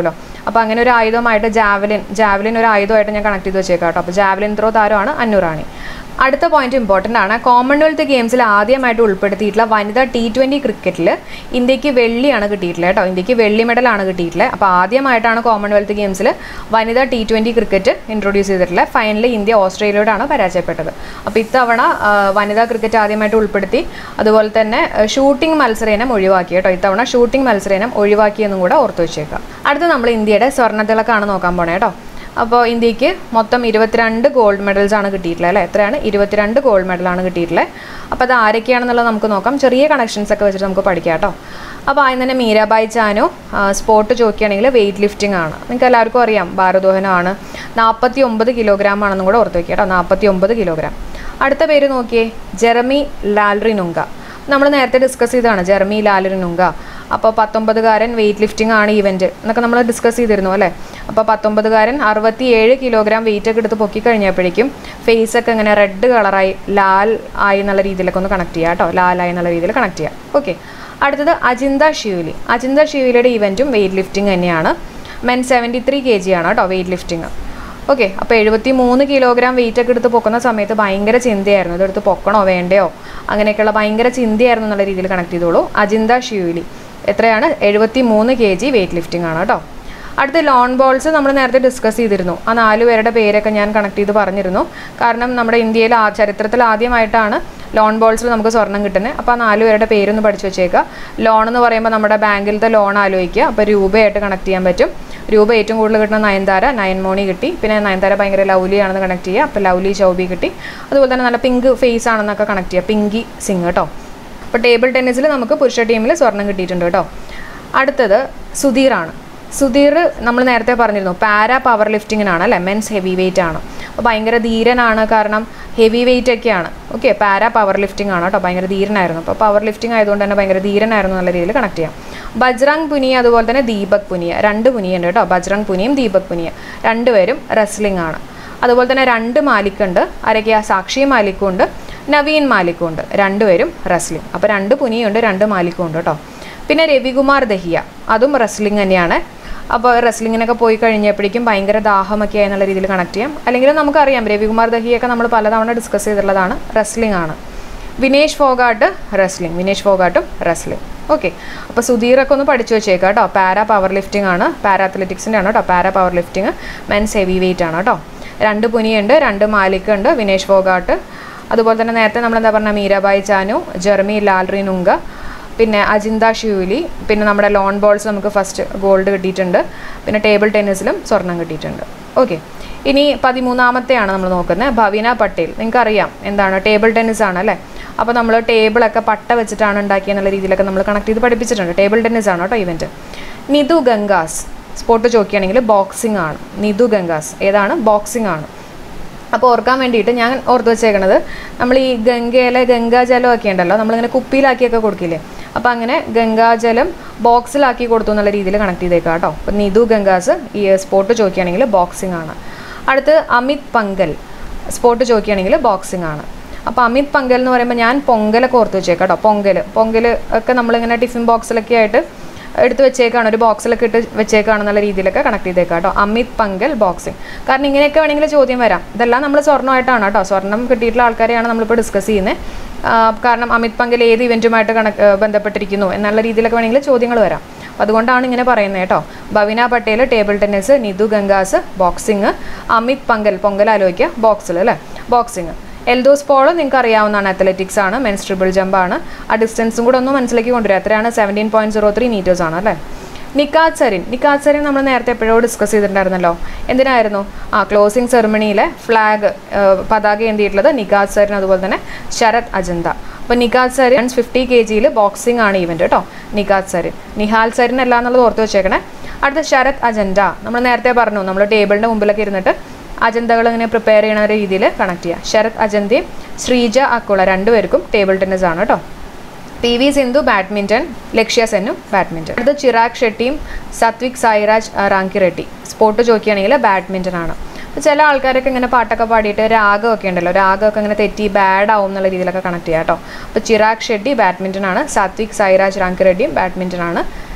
Speaker 1: അപ്പോൾ അങ്ങനെ ഒരു ആയുധമായിട്ട് ജാവലിൻ ജാവലിൻ ഒരു ആയുധമായിട്ട് ഞാൻ കണക്ട് ചെയ്ത് വെച്ചേക്കാം കേട്ടോ അപ്പോൾ ജാവലിൻ ത്രോ താരമാണ് അന്നുറാണി അടുത്ത പോയിന്റ് ഇമ്പോർട്ടൻ്റ് ആണ് കോമൺവെൽത്ത് ഗെയിംസിൽ ആദ്യമായിട്ട് ഉൾപ്പെടുത്തിയിട്ടുള്ള വനിതാ ടി ട്വൻ്റി ക്രിക്കറ്റിൽ ഇന്ത്യക്ക് വെള്ളിയാണ് കിട്ടിയിട്ടുള്ളത് കേട്ടോ ഇന്ത്യക്ക് വെള്ളി മെഡലാണ് കിട്ടിയിട്ടുള്ളത് അപ്പോൾ ആദ്യമായിട്ടാണ് കോമൺവെൽത്ത് ഗെയിംസിൽ വനിതാ ടി ട്വൻ്റി ക്രിക്കറ്റ് ഇൻട്രൊഡ്യൂസ് ചെയ്തിട്ടുള്ളത് ഫൈനലിൽ ഇന്ത്യ ഓസ്ട്രേലിയയോടാണ് പരാജയപ്പെട്ടത് അപ്പോൾ ഇത്തവണ ആ, വനിതാ ക്രിക്കറ്റ് ആദ്യമായിട്ട് ഉൾപ്പെടുത്തി അതുപോലെ തന്നെ ഷൂട്ടിംഗ് മത്സരം ഒഴിവാക്കി കേട്ടോ ഇത്തവണ ഷൂട്ടിംഗ് മത്സരം ഒഴിവാക്കിയെന്നും കൂടെ ഓർത്ത് വെച്ചേക്കാം അടുത്ത നമ്മൾ ഇന്ത്യയുടെ സ്വർണ്ണത്തിളക്കാണ് നോക്കാൻ പോണേ കേട്ടോ അപ്പോൾ ഇന്ത്യക്ക് മൊത്തം ഇരുപത്തിരണ്ട് ഗോൾഡ് മെഡൽസ് ആണ് കിട്ടിയിട്ടുള്ളത് അല്ലേ എത്രയാണ് ഇരുപത്തിരണ്ട് ഗോൾഡ് മെഡലാണ് കിട്ടിയിട്ടുള്ളത് അപ്പോൾ അത് ആരൊക്കെയാണെന്നുള്ളത് നമുക്ക് നോക്കാം ചെറിയ കണക്ഷൻസ് ഒക്കെ വെച്ചിട്ട് നമുക്ക് പഠിക്കാം കേട്ടോ അപ്പോൾ ആദ്യം തന്നെ മീരാബായി ചാനു സ്പോർട്ട് ചോദിക്കുകയാണെങ്കിൽ വെയിറ്റ് ലിഫ്റ്റിംഗ് ആണ് നിങ്ങൾക്ക് എല്ലാവർക്കും അറിയാം ഭാരോദ്വഹനമാണ് നാൽപ്പത്തി ഒമ്പത് കിലോഗ്രാം ആണെന്നും കൂടെ ഓർത്ത് വയ്ക്കുക കേട്ടോ നാൽപ്പത്തി ഒമ്പത് കിലോഗ്രാം അടുത്ത പേര് നോക്കിയേ ജെറമി ലാൽറിനുങ്ക നമ്മൾ നേരത്തെ ഡിസ്കസ് ചെയ്തതാണ് ജെറമി ലാലറിനുങ്ക അപ്പോൾ പത്തൊമ്പതുകാരൻ വെയിറ്റ് ലിഫ്റ്റിംഗ് ആണ് ഇവൻറ്റ് എന്നൊക്കെ നമ്മൾ ഡിസ്കസ് ചെയ്തിരുന്നു അല്ലേ അപ്പോൾ പത്തൊമ്പതുകാരൻ അറുപത്തി ഏഴ് കിലോഗ്രാം വെയിറ്റ് ഒക്കെ എടുത്ത് പൊക്കി കഴിഞ്ഞപ്പോഴേക്കും ഫേസ് ഒക്കെ ഇങ്ങനെ റെഡ് കളറായി ലാൽ ആയി എന്നുള്ള രീതിയിലൊക്കെ ഒന്ന് കണക്ട് ചെയ്യാം കേട്ടോ ലാലായി എന്നുള്ള രീതിയിൽ കണക്ട് ചെയ്യാം ഓക്കെ അടുത്തത് അജിന്ത ഷിവലി അജിന്ത ഷിവലിയുടെ ഇവൻറ്റും വെയിറ്റ് ലിഫ്റ്റിംഗ് തന്നെയാണ് men seventy three K G ആണ് കേട്ടോ വെയിറ്റ് ലിഫ്റ്റിംഗ് ഓക്കെ അപ്പോൾ എഴുപത്തി മൂന്ന് കിലോഗ്രാം വെയിറ്റ് ഒക്കെ എടുത്ത് പൊക്കുന്ന സമയത്ത് ഭയങ്കര ചിന്തയായിരുന്നു ഇതെടുത്ത് പൊക്കണോ വേണ്ടയോ അങ്ങനെയൊക്കെയുള്ള ഭയങ്കര ചിന്തയായിരുന്നു എന്നുള്ള രീതിയിൽ കണക്ട് ചെയ്തോളൂ അജിന്ത ഷിയുലി എത്രയാണ് എഴുപത്തി മൂന്ന് കെ ജി വെയിറ്റ് ലിഫ്റ്റിംഗ് ആണ് കേട്ടോ അടുത്ത ലോൺ ബോൾസ് നമ്മൾ നേരത്തെ ഡിസ്കസ് ചെയ്തിരുന്നു ആ നാല് പേരുടെ പേരൊക്കെ ഞാൻ കണക്ട് ചെയ്ത് പറഞ്ഞിരുന്നു കാരണം നമ്മുടെ ഇന്ത്യയിൽ ആ ചരിത്രത്തിൽ ആദ്യമായിട്ടാണ് ലോൺ ബോൾസിൽ നമുക്ക് സ്വർണം കിട്ടുന്നത് അപ്പോൾ ആ നാല് പേരുടെ പേരൊന്ന് പഠിച്ചു വെച്ചേക്കുക ലോൺ എന്ന് പറയുമ്പോൾ നമ്മുടെ ബാങ്കിലത്തെ ലോൺ ആലോചിക്കുക അപ്പോൾ രൂപയായിട്ട് കണക്ട് ചെയ്യാൻ പറ്റും രൂപ ഏറ്റവും കൂടുതൽ കിട്ടുന്ന നയൻതാര നയൻമോണി കിട്ടി പിന്നെ നയൻതാര ഭയങ്കര ലൗലി ആണെന്ന് കണക്ട് ചെയ്യുക അപ്പോൾ ലൗലി ചൗബി കിട്ടി അതുപോലെ തന്നെ നല്ല പിങ്ക് ഫേസ് ആണെന്നൊക്കെ കണക്ട് ചെയ്യുക പിങ്കി സിംഗ് കേട്ടോ അപ്പോൾ ടേബിൾ ടെന്നീസിൽ നമുക്ക് പുരുഷ ടീമിൽ സ്വർണം കിട്ടിയിട്ടുണ്ട് കേട്ടോ അടുത്തത് സുധീറാണ് സുധീർ നമ്മൾ നേരത്തെ പറഞ്ഞിരുന്നു പാരാ പവർ ലിഫ്റ്റിങ്ങിനാണ് അല്ലേ മെൻസ് ഹെവി വെയിറ്റ് ആണ് അപ്പോൾ ഭയങ്കര ധീരനാണ് കാരണം ഹെവി വെയിറ്റ് ഒക്കെയാണ് ഓക്കെ പാരാ പവർ ലിഫ്റ്റിംഗ് ആണ് കേട്ടോ ഭയങ്കര ധീരനായിരുന്നു അപ്പോൾ പവർ ലിഫ്റ്റിംഗ് ആയതുകൊണ്ട് തന്നെ ഭയങ്കര ധീരനായിരുന്നു നല്ല രീതിയിൽ കണക്ട് ചെയ്യാം ബജ്രംഗ് പുനിയ അതുപോലെ തന്നെ ദീപക് പുനിയ രണ്ട് പുനിയ ഉണ്ട് കേട്ടോ ബജ്രംഗ് പുനിയും ദീപക് പുനിയ രണ്ടുപേരും റെസ്ലിംഗ് ആണ് അതുപോലെ തന്നെ രണ്ട് മാലിക്കുണ്ട് ആരൊക്കെയാ സാക്ഷി മാലിക്കും ഉണ്ട് നവീൻ മാലിക്കും ഉണ്ട് രണ്ടുപേരും റെസ്ലിംഗ് അപ്പോൾ രണ്ട് പുനിയുണ്ട് രണ്ട് മാലിക്കും ഉണ്ട് കേട്ടോ പിന്നെ രവികുമാർ ദഹിയ അതും റെസ്ലിംഗ് തന്നെയാണ് അപ്പോൾ റെസ്ലിങ്ങിനൊക്കെ പോയി കഴിഞ്ഞപ്പോഴേക്കും ഭയങ്കര ദാഹമൊക്കെ ആയി എന്നുള്ള രീതിയിൽ കണക്ട് ചെയ്യാം അല്ലെങ്കിൽ നമുക്കറിയാം രവികുമാർ ദഹിയൊക്കെ നമ്മൾ പലതവണ ഡിസ്കസ് ചെയ്തിട്ടുള്ളതാണ് റെസ്ലിംഗ് ആണ് വിനേഷ് ഫോഗാട്ട് റെസ്ലിംഗ് വിനേഷ് ഫോഗാട്ടും റെസ്ലിംഗ് ഓക്കെ അപ്പോൾ സുധീറൊക്കെ ഒന്ന് പഠിച്ചു വെച്ചേക്കാം കേട്ടോ പാരാ പവർ ലിഫ്റ്റിംഗ് ആണ് പാരാ അത്ലറ്റിക്സിൻ്റെ ആണ് കേട്ടോ para powerlifting men's heavyweight ആണ് കേട്ടോ രണ്ട് പുനിയുണ്ട് രണ്ട് മാലിക് ഉണ്ട് വിനേഷ് ഫോഗാട്ട് അതുപോലെ തന്നെ നേരത്തെ നമ്മൾ എന്താ പറഞ്ഞ മീരാബായി ചാനു ജെർമി ലാൽറി നുങ്ക പിന്നെ അജിന്ത ഷ്യൂലി പിന്നെ നമ്മുടെ ലോൺ ബോൾസ് നമുക്ക് ഫസ്റ്റ് ഗോൾഡ് കിട്ടിയിട്ടുണ്ട് പിന്നെ ടേബിൾ ടെന്നീസിലും സ്വർണം കിട്ടിയിട്ടുണ്ട് ഓക്കെ ഇനി പതിമൂന്നാമത്തെയാണ് നമ്മൾ നോക്കുന്നത് ഭവീന പട്ടേൽ നിങ്ങൾക്കറിയാം എന്താണ് ടേബിൾ ടെന്നീസ് ആണ് അല്ലേ അപ്പോൾ നമ്മൾ ടേബിളൊക്കെ പട്ട വെച്ചിട്ടാണ് ഉണ്ടാക്കിയെന്നുള്ള രീതിയിലൊക്കെ നമ്മൾ കണക്ട് ചെയ്ത് പഠിപ്പിച്ചിട്ടുണ്ട് ടേബിൾ ടെന്നീസ് ആണ് കേട്ടോ ഇവൻറ്റ് നിതു ഗംഗാസ് സ്പോർട്ട് ചോദിക്കുകയാണെങ്കിൽ ബോക്സിംഗ് ആണ് നിതു ഗംഗാസ് ഏതാണ് ബോക്സിംഗ് ആണ് അപ്പോൾ ഓർക്കാൻ വേണ്ടിയിട്ട് ഞാൻ ഓർത്ത് വെച്ചേക്കണത് നമ്മൾ ഈ ഗംഗയിലെ ഗംഗാജലം ഒക്കെ ഉണ്ടല്ലോ നമ്മളിങ്ങനെ കുപ്പിയിലാക്കിയൊക്കെ കൊടുക്കില്ലേ അപ്പോൾ അങ്ങനെ ഗംഗാജലം ബോക്സിലാക്കി കൊടുത്തു എന്നുള്ള രീതിയിൽ കണക്ട് ചെയ്തേക്കാം കേട്ടോ അപ്പോൾ നിതു ഗംഗാസ് ഈ സ്പോർട്ട് ചോദിക്കുകയാണെങ്കിൽ ബോക്സിംഗ് ആണ് അടുത്ത് അമിത് പങ്കൽ സ്പോർട്ട് ചോദിക്കുകയാണെങ്കിൽ ബോക്സിംഗ് ആണ് അപ്പോൾ അമിത് പങ്കൽ എന്ന് പറയുമ്പോൾ ഞാൻ പൊങ്കലൊക്കെ ഓർത്ത് വെച്ചേക്കാം കേട്ടോ പൊങ്കൽ പൊങ്കൽ ഒക്കെ നമ്മളിങ്ങനെ ടിഫിൻ ബോക്സിലൊക്കെ ആയിട്ട് എടുത്ത് വെച്ചേക്കാണ് ഒരു ബോക്സിലൊക്കെ ഇട്ട് വെച്ചേക്കാണെന്നുള്ള രീതിയിലൊക്കെ കണക്ട് ചെയ്തേക്കാം കേട്ടോ അമിത് പങ്കൽ ബോക്സിംഗ് കാരണം ഇങ്ങനെയൊക്കെ വേണമെങ്കിൽ ചോദ്യം വരാം ഇതെല്ലാം നമ്മൾ സ്വർണ്ണമായിട്ടാണ് കേട്ടോ സ്വർണം കിട്ടിയിട്ടുള്ള ആൾക്കാരെയാണ് നമ്മളിപ്പോൾ ഡിസ്കസ് ചെയ്യുന്നത് കാരണം അമിത് പങ്കൽ ഏത് ഇവൻറ്റുമായിട്ട് കണക്ക് ബന്ധപ്പെട്ടിരിക്കുന്നു എന്നുള്ള രീതിയിലൊക്കെ വേണമെങ്കിൽ ചോദ്യങ്ങൾ വരാം അപ്പോൾ അതുകൊണ്ടാണ് ഇങ്ങനെ പറയുന്നത് കേട്ടോ Bhavina Patel table tennis Nitu Ghanghas boxing Amit Panghal Pongal ആലോചിക്കുക ബോക്സിൽ അല്ലേ ബോക്സിങ് എൽദോസ് പോൾ നിങ്ങൾക്ക് അറിയാവുന്നതാണ് അത്ലറ്റിക്സ് ആണ് മെൻസ് ട്രിപ്പിൾ ജമ്പ് ആണ് ആ ഡിസ്റ്റൻസും കൂടെ ഒന്ന് മനസ്സിലേക്ക് കൊണ്ടുവരിക എത്രയാണ് seventeen point zero three metres ആണ് അല്ലേ നിക്കാത് സരിൻ നിക്കാത് സരിൻ നമ്മൾ നേരത്തെ എപ്പോഴോ ഡിസ്കസ് ചെയ്തിട്ടുണ്ടായിരുന്നല്ലോ എന്തിനായിരുന്നു ആ ക്ലോസിംഗ് സെറമണിയിലെ ഫ്ലാഗ് പതാക എന്തിയിട്ടുള്ളത് നിക്കാത് സരിൻ അതുപോലെ തന്നെ ശരത് അജന്ത അപ്പോൾ നിക്കാത് സരിൻ ഫിഫ്റ്റി കെ ജിയിൽ ബോക്സിംഗ് ആണ് ഇവൻറ്റ് കേട്ടോ നിക്കാത് സരിൻ നിഹാൽ സരിൻ അല്ല എന്നുള്ളത് ഓർത്ത് വെച്ചേക്കണേ അടുത്ത ശരത് അജന്ത നമ്മൾ നേരത്തെ പറഞ്ഞു നമ്മൾ ടേബിളിൻ്റെ മുമ്പിലൊക്കെ ഇരുന്നിട്ട് അജന്തകൾ ഇങ്ങനെ പ്രിപ്പയർ ചെയ്യണ രീതിയിൽ കണക്ട് ചെയ്യുക ശരത് അജന്തയും ശ്രീജ അക്കുള രണ്ടുപേർക്കും ടേബിൾ ടെന്നീസ് ആണ് കേട്ടോ P V Sindhu badminton Lakshya സെന്നും ബാഡ്മിൻ്റൺ അടുത്ത ചിറാഗ് ഷെട്ടിയും സത്വിക് സായിരാജ് റാങ്കി റെഡ്ഡി സ്പോർട്ട് ചോദിക്കുകയാണെങ്കിൽ ബാഡ്മിൻ്റൺ ആണ് അപ്പോൾ ചില ആൾക്കാരൊക്കെ ഇങ്ങനെ പാട്ടൊക്കെ പാടിയിട്ട് രാഗമൊക്കെ ഉണ്ടല്ലോ രാഗമൊക്കെ ഇങ്ങനെ തെറ്റി ബാഡ് ആവും എന്നുള്ള രീതിയിലൊക്കെ കണക്ട് ചെയ്യാം കേട്ടോ അപ്പോൾ ചിറാഗ് ഷെഡ്ഡി ബാഡ്മിൻ്റൺ ആണ് സാത്വിക് സായിരാജ് റാങ്കി റെഡ്ഡിയും ബാഡ്മിൻ്റൺ ആണ്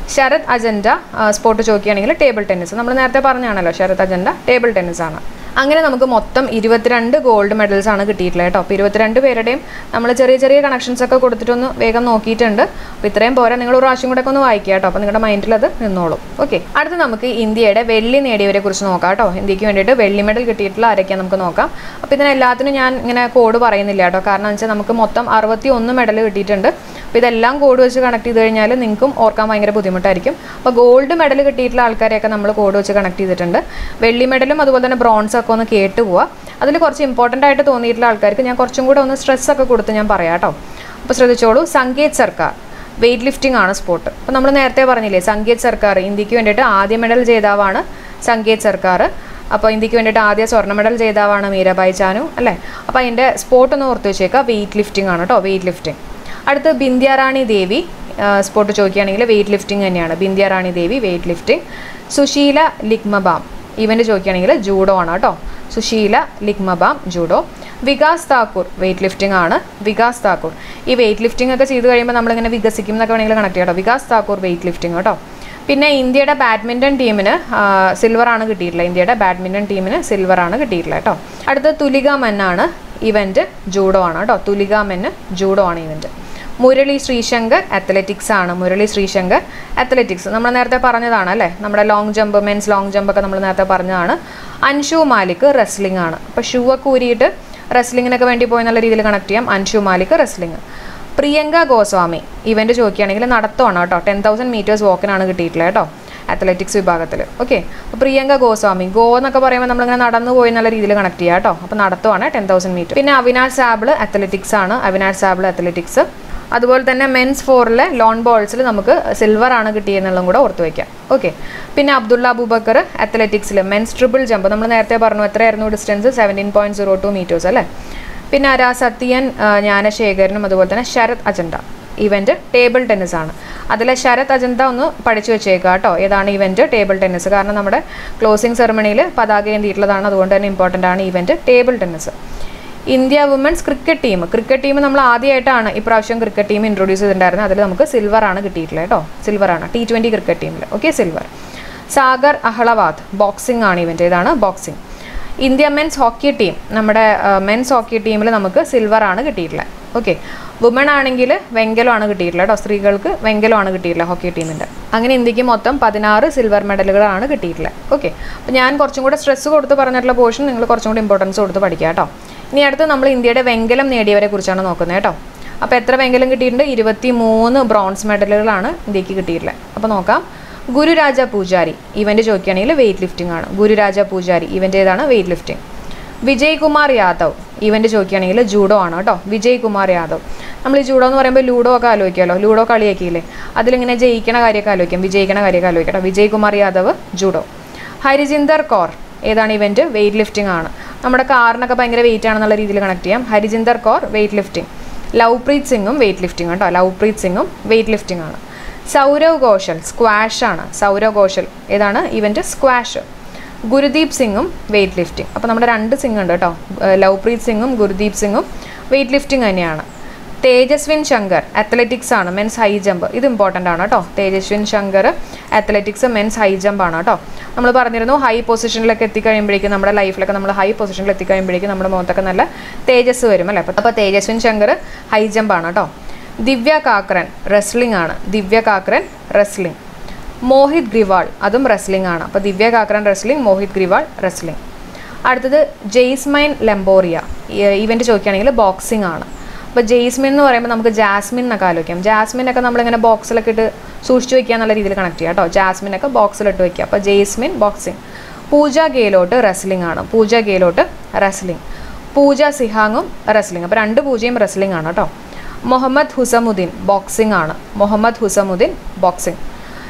Speaker 1: ശരത് അജണ്ട സ്പോർട്ട് ചോദിക്കുകയാണെങ്കിൽ ടേബിൾ ടെന്നീസ് നമ്മൾ നേരത്തെ പറഞ്ഞാണല്ലോ ശരത് അജണ്ട ടേബിൾ ടെന്നീസ് ആണ് അങ്ങനെ നമുക്ക് മൊത്തം ഇരുപത്തിരണ്ട് ഗോൾഡ് മെഡൽസ് ആണ് കിട്ടിയിട്ടുള്ളത് കേട്ടോ അപ്പോൾ ഇരുപത്തിരണ്ട് പേരുടെയും നമ്മൾ ചെറിയ ചെറിയ കണക്ഷൻസ് ഒക്കെ കൊടുത്തിട്ടൊന്ന് വേഗം നോക്കിയിട്ടുണ്ട് അപ്പോൾ ഇത്രയും പോരാ നിങ്ങൾ ഒരു പ്രാവശ്യം കൂടെ ഒക്കെ ഒന്ന് വായിക്കുക കേട്ടോ അപ്പോൾ നിങ്ങളുടെ മൈൻഡിൽ അത് നിന്നോളും ഓക്കെ അടുത്ത് നമുക്ക് ഇന്ത്യയുടെ വെള്ളി നേടിയവരെ കുറിച്ച് നോക്കാം കേട്ടോ ഇന്ത്യക്ക് വേണ്ടിയിട്ട് വെള്ളി മെഡൽ കിട്ടിയിട്ടുള്ള ആരൊക്കെയാണ് നമുക്ക് നോക്കാം അപ്പോൾ ഇതിനെല്ലാത്തിനും ഞാൻ ഇങ്ങനെ കോഡ് പറയുന്നില്ല കേട്ടോ കാരണം എന്ന് വെച്ചാൽ നമുക്ക് മൊത്തം അറുപത്തി ഒന്ന് മെഡൽ കിട്ടിയിട്ടുണ്ട് അപ്പോൾ ഇതെല്ലാം കോഡ് വെച്ച് കണക്ട് ചെയ്ത് കഴിഞ്ഞാൽ നിങ്ങൾക്കും ഓർക്കാൻ ഭയങ്കര ബുദ്ധിമുട്ടായിരിക്കും അപ്പോൾ ഗോൾഡ് മെഡൽ കിട്ടിയിട്ടുള്ള ആൾക്കാരെയൊക്കെ നമ്മൾ കോഡ് വെച്ച് കണക്ട് ചെയ്തിട്ടുണ്ട് വെള്ളി മെഡലും അതുപോലെ തന്നെ ബ്രോൺസ് ഒക്കെ ഒന്ന് കേട്ട് പോവുക അതിൽ കുറച്ച് ഇമ്പോർട്ടൻ്റ് ആയിട്ട് തോന്നിയിട്ടുള്ള ആൾക്കാർക്ക് ഞാൻ കുറച്ചും കൂടെ ഒന്ന് സ്ട്രെസ് ഒക്കെ കൊടുത്ത് ഞാൻ പറയാം കേട്ടോ അപ്പോൾ ശ്രദ്ധിച്ചോളൂ സംഗീത് സർക്കാർ വെയിറ്റ് ലിഫ്റ്റിംഗ് ആണ് സ്പോർട്ട് അപ്പോൾ നമ്മൾ നേരത്തെ പറഞ്ഞില്ലേ സംഗീത് സർക്കാർ ഇന്ത്യക്ക് വേണ്ടിയിട്ട് ആദ്യ മെഡൽ ജേതാവാണ് സംഗീത് സർക്കാർ അപ്പോൾ ഇന്ത്യക്ക് വേണ്ടിയിട്ട് ആദ്യ സ്വർണ്ണ മെഡൽ ജേതാവാണ് മീരാബായി ചാനു അല്ലേ അപ്പോൾ അതിൻ്റെ സ്പോർട്ട് ഒന്ന് ഓർത്ത് വെച്ചേക്കുക വെയിറ്റ് ലിഫ്റ്റിംഗ് ആണ് കേട്ടോ വെയിറ്റ് ലിഫ്റ്റിംഗ് അടുത്ത് ബിന്ധ്യാറാണി ദേവി സ്പോർട്ട് ചോദിക്കുകയാണെങ്കിൽ വെയിറ്റ് ലിഫ്റ്റിംഗ് തന്നെയാണ് Bindyarani Devi weightlifting Sushila Likmabam event ചോദിക്കുകയാണെങ്കിൽ ജൂഡോ ആണ് കേട്ടോ Sushila Likmabam judo Vikas Thakur weightlifting ആണ് വികാസ് താക്കൂർ ഈ വെയിറ്റ് ലിഫ്റ്റിംഗ് ഒക്കെ ചെയ്ത് കഴിയുമ്പോൾ നമ്മളിങ്ങനെ വികസിക്കും എന്നൊക്കെ വേണമെങ്കിൽ കണക്ട് ചെയ്യാം കേട്ടോ വികാസ് താക്കൂർ വെയിറ്റ് ലിഫ്റ്റിംഗ് കേട്ടോ പിന്നെ ഇന്ത്യയുടെ ബാഡ്മിൻ്റൺ ടീമിന് സിൽവർ ആണ് കിട്ടിയിട്ടുള്ളത് ഇന്ത്യയുടെ ബാഡ്മിൻ്റൺ ടീമിന് സിൽവർ ആണ് കിട്ടിയിട്ടുള്ളത് കേട്ടോ അടുത്ത തുലിക മെന്നാണ് ഇവൻറ്റ് ജൂഡോ ആണ് കേട്ടോ തുലിക മെന്ന് ജൂഡോ ആണ് ഇവൻറ്റ് മുരളി ശ്രീശങ്കർ അത്ലറ്റിക്സ് ആണ് മുരളി ശ്രീശങ്കർ അത്ലറ്റിക്സ് നമ്മൾ നേരത്തെ പറഞ്ഞതാണ് അല്ലേ നമ്മുടെ long jump men's long jump ഒക്കെ നമ്മൾ നേരത്തെ പറഞ്ഞതാണ് അൻഷു മാലിക് റെസ്ലിംഗ് ആണ് അപ്പോൾ ഷൂ ഒക്കെ ഊരിയിട്ട് റെസ്ലിങ്ങിനൊക്കെ വേണ്ടി പോയി നല്ല രീതിയിൽ കണക്ട് ചെയ്യാം അൻഷു മാലിക് റെസ്ലിംഗ് പ്രിയങ്ക ഗോസ്വാമി ഇവൻ്റ് ചോദിക്കുകയാണെങ്കിൽ നടത്തമാണ് കേട്ടോ ടെൻ തൗസൻഡ് മീറ്റേഴ്സ് വാക്കിനാണ് കിട്ടിയിട്ടുള്ളത് കേട്ടോ അത്ലറ്റിക്സ് വിഭാഗത്തിൽ ഓക്കെ അപ്പോൾ പ്രിയങ്ക ഗോസ്വാമി ഗോ എന്നൊക്കെ പറയുമ്പോൾ നമ്മളിങ്ങനെ നടന്നു പോയി നല്ല രീതിയിൽ കണക്ട് ചെയ്യാം കേട്ടോ അപ്പോൾ നടത്തുവാണ് ടെൻ തൗസൻഡ് മീറ്റർ പിന്നെ അവിനാഷ് സാബിൾ അത്ലറ്റിക്സ് ആണ് അവിനാഷ് സാബിൾ അത്ലറ്റിക്സ് അതുപോലെ തന്നെ മെൻസ് ഫോറിലെ ലോൺ ബോൾസിൽ നമുക്ക് സിൽവർ ആണ് കിട്ടിയെന്നുള്ളതും കൂടെ ഓർത്ത് വയ്ക്കാം ഓക്കെ പിന്നെ അബ്ദുള്ള അബൂബക്കർ അത്ലറ്റിക്സിൽ മെൻസ് ട്രിപ്പിൾ ജമ്പ് നമ്മൾ നേരത്തെ പറഞ്ഞു എത്രയായിരുന്നു distance seventeen point zero two meters അല്ലേ പിന്നെ ആരാ സത്യൻ ആ, ജ്ഞാനശേഖരനും അതുപോലെ തന്നെ Sharath Achanta event table tennis ആണ് അതിലെ ശരത് അജന്ത ഒന്ന് പഠിച്ചു വെച്ചേക്കുക കേട്ടോ ഏതാണ് ഇവൻറ്റ് ടേബിൾ ടെന്നീസ് കാരണം നമ്മുടെ ക്ലോസിംഗ് സെറമണിയിൽ പതാക ഏന്തിയിട്ടുള്ളതാണ് അതുകൊണ്ട് തന്നെ ഇമ്പോർട്ടൻ്റ് ആണ് event table tennis India women's cricket team cricket team നമ്മൾ ആദ്യമായിട്ടാണ് ഇപ്രാവശ്യം ക്രിക്കറ്റ് ടീം ഇൻട്രൊഡ്യൂസ് ചെയ്തിട്ടുണ്ടായിരുന്നത് അതിൽ നമുക്ക് സിൽവർ ആണ് കിട്ടിയിട്ടുള്ളത് കേട്ടോ സിൽവർ ആണ് ടി ട്വൻ്റി ക്രിക്കറ്റ് ടീമിൽ okay silver Sagar Ahlawat boxing ആണ് ഇവൻ്റ് ഇതാണ് boxing India men's hockey team നമ്മുടെ മെൻസ് ഹോക്കി ടീമിൽ നമുക്ക് സിൽവർ ആണ് കിട്ടിയിട്ടുള്ളത് ഓക്കെ വുമൺ ആണെങ്കിൽ വെങ്കലമാണ് കിട്ടിയിട്ടുള്ളത് കേട്ടോ സ്ത്രീകൾക്ക് വെങ്കലമാണ് കിട്ടിയിട്ടുള്ളത് ഹോക്കി ടീമിൻ്റെ അങ്ങനെ ഇന്ത്യക്ക് മൊത്തം പതിനാറ് സിൽവർ മെഡലുകളാണ് കിട്ടിയിട്ടുള്ളത് ഓക്കെ അപ്പോൾ ഞാൻ കുറച്ചും കൂടെ സ്ട്രെസ് കൊടുത്ത് പറഞ്ഞിട്ടുള്ള പോർഷൻ നിങ്ങൾ കുറച്ചും കൂടി ഇമ്പോർട്ടൻസ് കൊടുത്ത് പഠിക്കുക കേട്ടോ ഇനി അടുത്ത് നമ്മൾ ഇന്ത്യയുടെ വെങ്കലം നേടിയവരെ കുറിച്ചാണ് നോക്കുന്നത് കേട്ടോ അപ്പോൾ എത്ര വെങ്കലം കിട്ടിയിട്ടുണ്ട് ഇരുപത്തി മൂന്ന് ബ്രോൺസ് മെഡലുകളാണ് ഇന്ത്യക്ക് കിട്ടിയിട്ടുള്ളത് അപ്പോൾ നോക്കാം ഗുരുരാജ പൂജാരി ഇവൻ്റ് ചോദിക്കുകയാണെങ്കിൽ വെയിറ്റ് ലിഫ്റ്റിംഗ് ആണ് ഗുരുരാജ പൂജാരി ഇവൻ്റ് ഏതാണ് weightlifting Vijay Kumar Yadav event ചോദിക്കുകയാണെങ്കിൽ ജൂഡോ ആണ് കേട്ടോ വിജയ് കുമാർ യാദവ് നമ്മൾ ഈ ജൂഡോ എന്ന് പറയുമ്പോൾ ലൂഡോ ഒക്കെ ആലോചിക്കാമല്ലോ ലൂഡോ കളിയാക്കിയില്ലേ അതിലിങ്ങനെ ജയിക്കണ കാര്യമൊക്കെ ആലോചിക്കാം വിജയിക്കണ കാര്യമൊക്കെ ആലോചിക്കട്ടോ വിജയ് കുമാർ യാദവ് ജൂഡോ ഹരിജിന്ദർ കൗർ ഏതാണ് ഇവൻറ്റ് വെയിറ്റ് ലിഫ്റ്റിംഗ് ആണ് നമ്മുടെ കാറിനൊക്കെ ഭയങ്കര വെയിറ്റ് ആണെന്നുള്ള രീതിയിൽ കണക്ട് ചെയ്യാം ഹരിജിന്ദർ കൗർ വെയിറ്റ് ലിഫ്റ്റിംഗ് ലവ്പ്രീത് സിംഗും വെയിറ്റ് ലിഫ്റ്റിംഗ് കേട്ടോ ലവ്പ്രീത് സിംഗും വെയിറ്റ് ലിഫ്റ്റിംഗ് ആണ് സൗരവ് ഘോഷൽ സ്ക്വാഷ് ആണ് സൗരവ് ഘോഷൽ ഏതാണ് ഇവൻറ്റ് സ്ക്വാഷ് ഗുരുദീപ് സിംഗും വെയിറ്റ് ലിഫ്റ്റിംഗ് അപ്പോൾ നമ്മുടെ രണ്ട് സിംഗ് ഉണ്ട് കേട്ടോ ഏഹ് ലവ്പ്രീത് സിംഗും ഗുരുദീപ് സിംഗും വെയിറ്റ് ലിഫ്റ്റിംഗ് തന്നെയാണ് തേജസ്വിൻ ശങ്കർ അത്ലറ്റിക്സ് ആണ് മെൻസ് ഹൈ ജമ്പ് ഇത് ഇമ്പോർട്ടൻ്റ് ആണ് കേട്ടോ Tejaswin Shankar athletics men's high jump ആണ് കേട്ടോ നമ്മൾ പറഞ്ഞിരുന്നു ഹൈ പൊസിഷനിലൊക്കെ എത്തിക്കഴിയുമ്പോഴേക്കും നമ്മുടെ ലൈഫിലൊക്കെ നമ്മൾ ഹൈ പൊസിഷനിൽ എത്തിക്കഴിയുമ്പോഴേക്കും നമ്മുടെ മുഖത്തൊക്കെ നല്ല തേജസ് വരും അല്ലേ അപ്പോൾ തേജസ്വിൻ ശങ്കർ ഹൈ ജമ്പ് ആണ് കേട്ടോ ദിവ്യ കാക്രൻ റെസ്ലിംഗ് ആണ് ദിവ്യ കാക്രൻ റെസ്ലിംഗ് മോഹിത് ഗ്രിവാൾ അതും റെസ്ലിംഗ് ആണ് അപ്പോൾ ദിവ്യ കാക്രൻ റെസ്ലിംഗ് മോഹിത് ഗ്രിവാൾ റെസ്ലിംഗ് അടുത്തത് ജെയ്സ്മൈൻ ലെംബോറിയ ഇവൻ്റ് ചോദിക്കുകയാണെങ്കിൽ ബോക്സിംഗ് ആണ് അപ്പോൾ ജെയ്സ്മിൻ എന്ന് പറയുമ്പോൾ നമുക്ക് ജാസ്മിൻ എന്നൊക്കെ ആലോചിക്കാം ജാസ്മിൻ ഒക്കെ നമ്മളിങ്ങനെ ബോക്സിലൊക്കെ ഇട്ട് സൂക്ഷിച്ച് വെക്കുക എന്നുള്ള രീതിയിൽ കണക്ട് ചെയ്യാം കേട്ടോ ജാസ്മിൻ ഒക്കെ ബോക്സിലിട്ട് വെക്കുക അപ്പോൾ ജെയ്സ്മിൻ ബോക്സിംഗ് പൂജ ഗേലോട്ട് റെസ്ലിംഗ് ആണ് പൂജ ഗേലോട്ട് റെസ്ലിംഗ് പൂജ സിഹാങ്ങും റെസ്ലിംഗ് അപ്പോൾ രണ്ട് പൂജയും റെസ്ലിംഗ് ആണ് കേട്ടോ മുഹമ്മദ് ഹുസമുദ്ദീൻ ബോക്സിംഗ് ആണ് മുഹമ്മദ് ഹുസമുദ്ദീൻ ബോക്സിംഗ്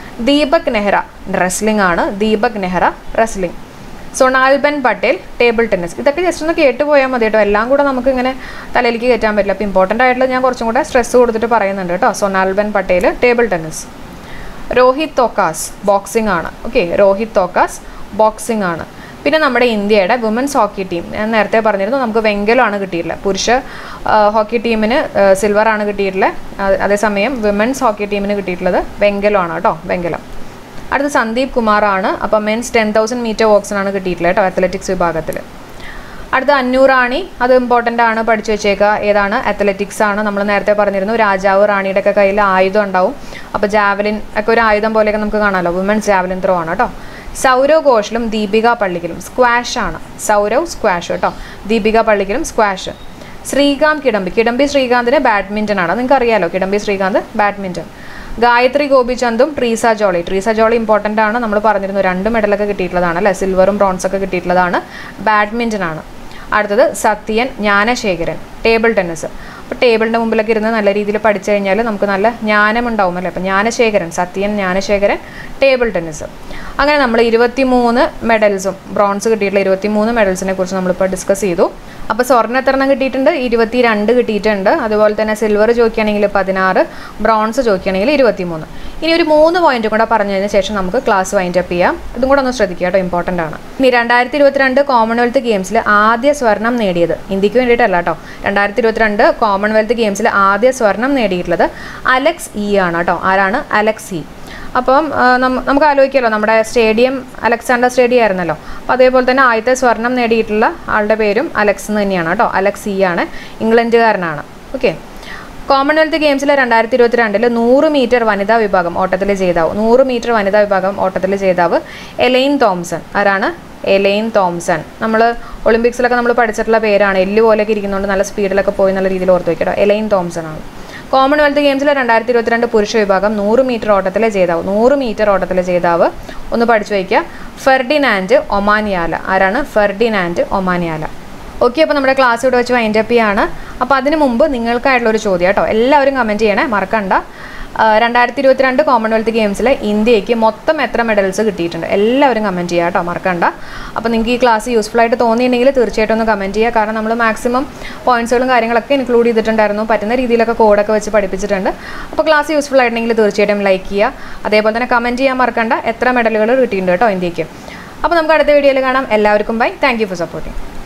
Speaker 1: ദീപക് നെഹ്റ റെസ്ലിംഗ് ആണ് Deepak Nehra wrestling Sonalben Patel table tennis ഇതൊക്കെ ജസ്റ്റ് ഒന്ന് കേട്ട് പോയാൽ മതി കേട്ടോ എല്ലാം കൂടെ നമുക്ക് ഇങ്ങനെ തലയിലേക്ക് കയറ്റാൻ പറ്റില്ല അപ്പോൾ ഇമ്പോർട്ടൻ്റ് ആയിട്ടുള്ള ഞാൻ കുറച്ചും കൂടെ സ്ട്രെസ് കൊടുത്തിട്ട് പറയുന്നുണ്ട് കേട്ടോ Sonalben Patel table tennis Rohit Tokas boxing ആണ് ഓക്കെ രോഹിത് തോക്കാസ് ബോക്സിംഗ് ആണ് പിന്നെ നമ്മുടെ ഇന്ത്യയുടെ വുമൻസ് ഹോക്കി ടീം ഞാൻ നേരത്തെ പറഞ്ഞിരുന്നു നമുക്ക് വെങ്കലമാണ് കിട്ടിയിട്ടുള്ളത് പുരുഷ ആ, ഹോക്കി ടീമിന് സിൽവർ ആണ് കിട്ടിയിട്ടുള്ളത് ആ- അതേസമയം വിമൻസ് ഹോക്കി ടീമിന് കിട്ടിയിട്ടുള്ളത് വെങ്കലമാണ് കേട്ടോ വെങ്കലം അടുത്ത സന്ദീപ് കുമാറാണ് അപ്പം മെൻസ് ടെൻ തൗസൻഡ് മീറ്റർ വോക്സിനാണ് കിട്ടിയിട്ടുള്ളത് കേട്ടോ അത്ലറ്റിക്സ് വിഭാഗത്തിൽ അടുത്ത അന്നൂറാണി അത് ഇമ്പോർട്ടൻ്റ് ആണ് പഠിച്ചു വെച്ചേക്കുക ഏതാണ് അത്ലറ്റിക്സ് ആണ് നമ്മൾ നേരത്തെ പറഞ്ഞിരുന്നു രാജാവ് റാണിയുടെ ഒക്കെ കയ്യിൽ ആയുധം ഉണ്ടാവും അപ്പോൾ ജാവലിൻ ഒക്കെ ഒരു ആയുധം പോലെയൊക്കെ നമുക്ക് കാണാമല്ലോ വുമൻസ് ജാവലിൻ ത്രോ ആണ് കേട്ടോ സൗരവ് ഘോഷിലും ദീപിക പള്ളിക്കലും സ്ക്വാഷ് ആണ് സൗരവ് സ്ക്വാഷ് കേട്ടോ ദീപിക പള്ളിക്കലും സ്ക്വാഷ് ശ്രീകാന്ത് കിഡംബി കിഡംബി ശ്രീകാന്തിന് ബാഡ്മിൻ്റൺ ആണ് നിങ്ങൾക്ക് അറിയാലോ കിഡംബി ശ്രീകാന്ത് ബാഡ്മിൻ്റൺ ഗായത്രി ഗോപിചന്ദും ട്രീസ ജോളി ട്രീസ ജോളി ഇമ്പോർട്ടൻ്റ് ആണ് നമ്മൾ പറഞ്ഞിരുന്നു രണ്ട് മെഡലൊക്കെ കിട്ടിയിട്ടുള്ളതാണ് അല്ലേ സിൽവറും ബ്രോൺസൊക്കെ കിട്ടിയിട്ടുള്ളതാണ് ബാഡ്മിൻ്റൺ ആണ് അടുത്തത് സത്യൻ ജ്ഞാനശേഖരൻ ടേബിൾ ടെന്നീസ് അപ്പോൾ ടേബിളിൻ്റെ മുമ്പിലൊക്കെ ഇരുന്ന് നല്ല രീതിയിൽ പഠിച്ചു കഴിഞ്ഞാൽ നമുക്ക് നല്ല ജ്ഞാനമുണ്ടാവും അല്ലേ അപ്പോൾ ജ്ഞാനശേഖരൻ സത്യൻ ജ്ഞാനശേഖരൻ ടേബിൾ ടെന്നീസ് അങ്ങനെ നമ്മൾ ഇരുപത്തി മൂന്ന് മെഡൽസും ബ്രോൺസ് കിട്ടിയിട്ടുള്ള ഇരുപത്തി മൂന്ന് മെഡൽസിനെ കുറിച്ച് നമ്മളിപ്പോൾ ഡിസ്കസ് ചെയ്തു അപ്പോൾ സ്വർണ്ണം എത്ര എണ്ണം കിട്ടിയിട്ടുണ്ട് ഇരുപത്തി രണ്ട് കിട്ടിയിട്ടുണ്ട് അതുപോലെ തന്നെ സിൽവർ ചോദിക്കുകയാണെങ്കിൽ പതിനാറ് ബ്രോൺസ് ചോദിക്കുകയാണെങ്കിൽ ഇരുപത്തി മൂന്ന് ഇനി ഒരു മൂന്ന് പോയിന്റ് കൂടെ പറഞ്ഞതിന് ശേഷം നമുക്ക് ക്ലാസ് വൈൻഡ് അപ്പ് ചെയ്യാം ഇതും കൂടെ ഒന്ന് ശ്രദ്ധിക്കുക കേട്ടോ ഇമ്പോർട്ടൻ്റ് ആണ് ഇനി രണ്ടായിരത്തി ഇരുപത്തിരണ്ട് കോമൺവെൽത്ത് ഗെയിംസിൽ ആദ്യ സ്വർണം നേടിയത് ഇന്ത്യക്ക് വേണ്ടിയിട്ടല്ല കേട്ടോ രണ്ടായിരത്തി ഇരുപത്തിരണ്ട് കോമൺവെൽത്ത് ഗെയിംസിൽ ആദ്യ സ്വർണം നേടിയിട്ടുള്ളത് അലക്സ് ഇ ആണ് കേട്ടോ ആരാണ് അലക്സ് ഇ അപ്പം ആ, നമ്മ- നമുക്ക് ആലോചിക്കാമല്ലോ നമ്മുടെ സ്റ്റേഡിയം അലക്സാണ്ടർ സ്റ്റേഡിയം ആയിരുന്നല്ലോ അപ്പോൾ അതേപോലെ തന്നെ ആദ്യത്തെ സ്വർണം നേടിയിട്ടുള്ള ആളുടെ പേരും അലക്സ് എന്ന് തന്നെയാണ് കേട്ടോ അലക്സ് ഇ ആണ് ഇംഗ്ലണ്ടുകാരനാണ് ഓക്കെ കോമൺവെൽത്ത് ഗെയിംസിൽ രണ്ടായിരത്തി ഇരുപത്തി രണ്ടിൽ നൂറ് മീറ്റർ വനിതാ വിഭാഗം ഓട്ടത്തിലെ ജേതാവ് നൂറ് മീറ്റർ വനിതാ വിഭാഗം ഓട്ടത്തിലെ ജേതാവ് എലൈൻ തോംസൺ ആരാണ് എലൈൻ തോംസൺ നമ്മൾ ഒളിമ്പിക്സിലൊക്കെ നമ്മൾ പഠിച്ചിട്ടുള്ള പേരാണ് എല്ല് പോലെയൊക്കെ ഇരിക്കുന്നതുകൊണ്ട് നല്ല സ്പീഡിലൊക്കെ പോയി നല്ല രീതിയിൽ ഓർത്ത് വയ്ക്കട്ടോ എലൈൻ തോംസൺ ആണ് കോമൺവെൽത്ത് ഗെയിംസിൽ രണ്ടായിരത്തി ഇരുപത്തിരണ്ട് പുരുഷ വിഭാഗം നൂറ് മീറ്റർ ഓട്ടത്തിലെ ജേതാവ് നൂറ് മീറ്റർ ഓട്ടത്തിലെ ജേതാവ് ഒന്ന് പഠിച്ചു വയ്ക്കുക ഫെർഡിനാൻഡ് ഒമാനിയാല ആരാണ് ഫെർഡിനാൻഡ് ഒമാനിയാല ഓക്കെ അപ്പോൾ നമ്മുടെ ക്ലാസ് ഇവിടെ വെച്ച് വൈൻഡ് അപ്പ് ചെയ്യാണ് അപ്പോൾ അതിന് മുമ്പ് നിങ്ങൾക്കായിട്ടുള്ള ഒരു ചോദ്യം കേട്ടോ എല്ലാവരും കമൻറ്റ് ചെയ്യണേ മറക്കണ്ട രണ്ടായിരത്തി ഇരുപത്തിരണ്ട് കോമൺവെൽത്ത് ഗെയിംസിൽ ഇന്ത്യക്ക് മൊത്തം എത്ര മെഡൽസ് കിട്ടിയിട്ടുണ്ട് എല്ലാവരും കമൻറ്റ് ചെയ്യുക കേട്ടോ മറക്കണ്ട അപ്പോൾ നിങ്ങൾക്ക് ഈ ക്ലാസ് യൂസ്ഫുൾ ആയിട്ട് തോന്നിയിട്ടുണ്ടെങ്കിൽ തീർച്ചയായിട്ടും ഒന്ന് കമൻറ്റ് ചെയ്യുക കാരണം നമ്മൾ മാക്സിമം പോയിന്റ്സുകളും കാര്യങ്ങളൊക്കെ ഇൻക്ലൂഡ് ചെയ്തിട്ടുണ്ടായിരുന്നു പറ്റുന്ന രീതിയിലൊക്കെ കോഡൊക്കെ വെച്ച് പഠിപ്പിച്ചിട്ടുണ്ട് അപ്പോൾ ക്ലാസ് യൂസ്ഫുൾ ആയിട്ടുണ്ടെങ്കിൽ തീർച്ചയായിട്ടും ലൈക്ക് ചെയ്യുക അതേപോലെ തന്നെ കമൻറ്റ് ചെയ്യാൻ മറക്കണ്ട എത്ര മെഡലുകൾ കിട്ടിയിട്ടുണ്ട് കേട്ടോ ഇന്ത്യക്ക് അപ്പോൾ നമുക്ക് അടുത്ത വീഡിയോയിൽ കാണാം എല്ലാവർക്കും bye thank you for supporting